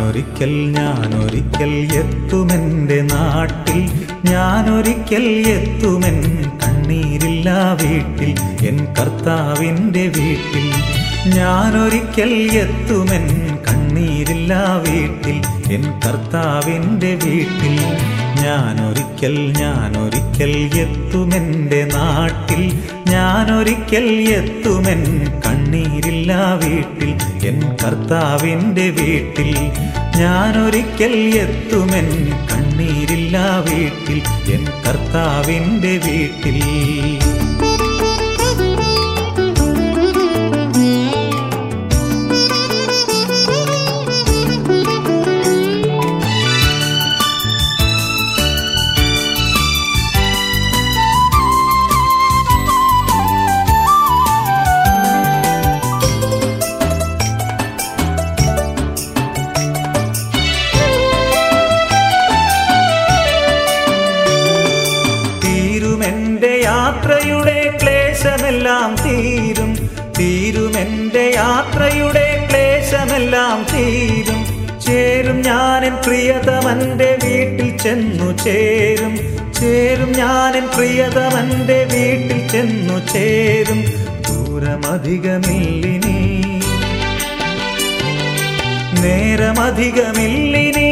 ഞാനൊരിക്കൽ ഞാനൊരിക്കൽ എത്തുമെൻ്റെ നാട്ടിൽ ഞാനൊരിക്കൽ എത്തുമെൻ കണ്ണീരില്ല വീട്ടിൽ എൻ കർത്താവിൻ്റെ വീട്ടിൽ ഞാനൊരിക്കൽ എത്തുമെൻ കണ്ണീരില്ല വീട്ടിൽ എൻ കർത്താവിൻ്റെ വീട്ടിൽ ഞാനൊരിക്കൽ ഞാനൊരിക്കൽ എത്തുമെൻ്റെ നാട്ടിൽ ഞാനൊരിക്കൽ എത്തുമെൻ കണ്ണീരില്ല വീട്ടിൽ എൻ കർത്താവിൻ്റെ വീട്ടിൽ ഞാനൊരിക്കൽ എത്തുമെൻ കണ്ണീരില്ല വീട്ടിൽ എൻ കർത്താവിൻ്റെ വീട്ടിൽ തീരുമെന്റെ യാത്രയുടെ ക്ലേശമെല്ലാം തീരും തീരുമെന്റെ യാത്രയുടെ ക്ലേശമെല്ലാം തീരും ചേരും ഞാനെൻ പ്രിയതമന്റെ വീട്ടിൽ ചെന്നു ചേരും ചേരും ഞാനെൻ പ്രിയതമന്റെ വീട്ടിൽ ചെന്നു ചേരും ദൂരമധികമില്ലിനി നേരമധികമില്ലിനി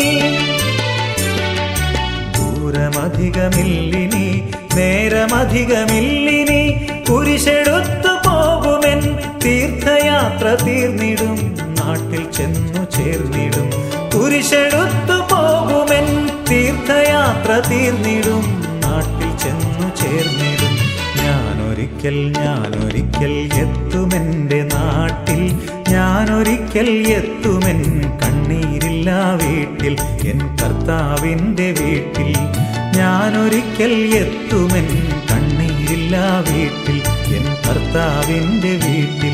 ദൂരമധികമില്ലിനി നേരമധികമില്ലിനി കുരിശെടുത്തു പോകുമെൻ തീർത്ഥയാത്ര തീർന്നിടും നാട്ടിൽ ചെന്നു ചേർന്നിടും കുരിശെടുത്തു പോകുമെൻ തീർത്ഥയാത്ര തീർന്നിടും നാട്ടിൽ ചെന്നു ചേർന്നിടും ഞാനൊരിക്കൽ ഞാനൊരിക്കൽ എത്തുമെൻ്റെ നാട്ടിൽ ഞാനൊരിക്കൽ എത്തുമെൻ കണ്ണീരില്ല വീട്ടിൽ എൻ കർത്താവിൻ്റെ വീട്ടിൽ ഞാനൊരിക്കൽ എത്തുമെൻ കണ്ണീരില്ല വീട്ടിൽ എൻ കർത്താവിൻ്റെ വീട്ടിൽ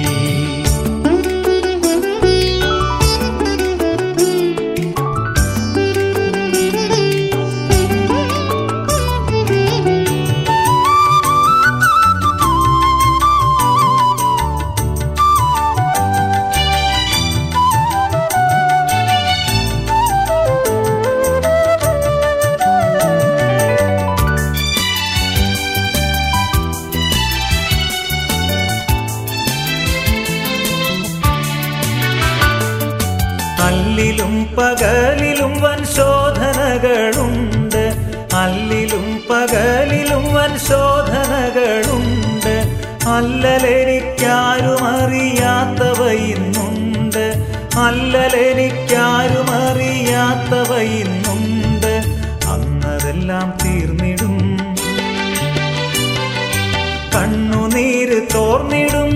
അല്ലിലും പകലിലും വൻ ശോധനകളുണ്ട് അല്ലിലും പകലിലും വൻ ശോധനകളുണ്ട് അല്ലലെനിക്കാരും അറിയാത്തവ ഇന്നുണ്ട് അല്ലലെനിക്കാരും അറിയാത്തവ ഇന്നുണ്ട് അന്നതെല്ലാം തീർന്നിടും കണ്ണുനീര് തോർന്നിടും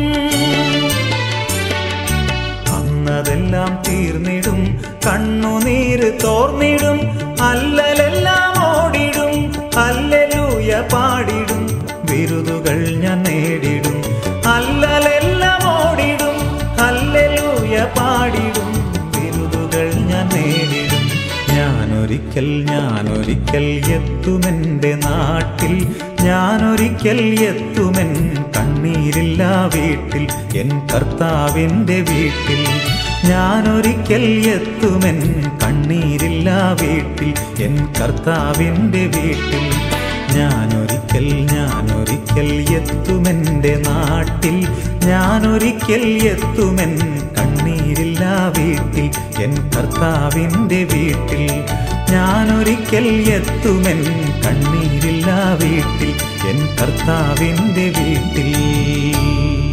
അന്നതെല്ലാം തീർന്നിടും കണ്ണുനീര് തോർന്നിടും അല്ലലെല്ലാം ഓടിടും അല്ലലൂയ പാടിടും ബിരുദുകൾ ഞാൻ നേടിടും അല്ലലെല്ലാം ഓടിടും അല്ലലൂയ പാടിടും ബിരുദുകൾ ഞാൻ നേടിടും ഞാനൊരിക്കൽ ഞാനൊരിക്കൽ എത്തുമെൻ്റെ നാട്ടിൽ ഞാനൊരിക്കൽ എത്തുമെൻ കണ്ണീരില്ല വീട്ടിൽ എൻ കർത്താവിൻ്റെ വീട്ടിൽ ഞാനൊരിക്കൽ എത്തുമെൻ കണ്ണീരില്ല വീട്ടിൽ എൻ കർത്താവിൻ്റെ വീട്ടിൽ ഞാനൊരിക്കൽ ഞാനൊരിക്കൽ എത്തുമെൻ്റെ നാട്ടിൽ ഞാനൊരിക്കൽ എത്തുമെൻ കണ്ണീരില്ല വീട്ടിൽ എൻ കർത്താവിൻ്റെ വീട്ടിൽ ഞാനൊരിക്കൽ എത്തുമെൻ കണ്ണീരില്ല വീട്ടിൽ എൻ കർത്താവിൻ്റെ വീട്ടിൽ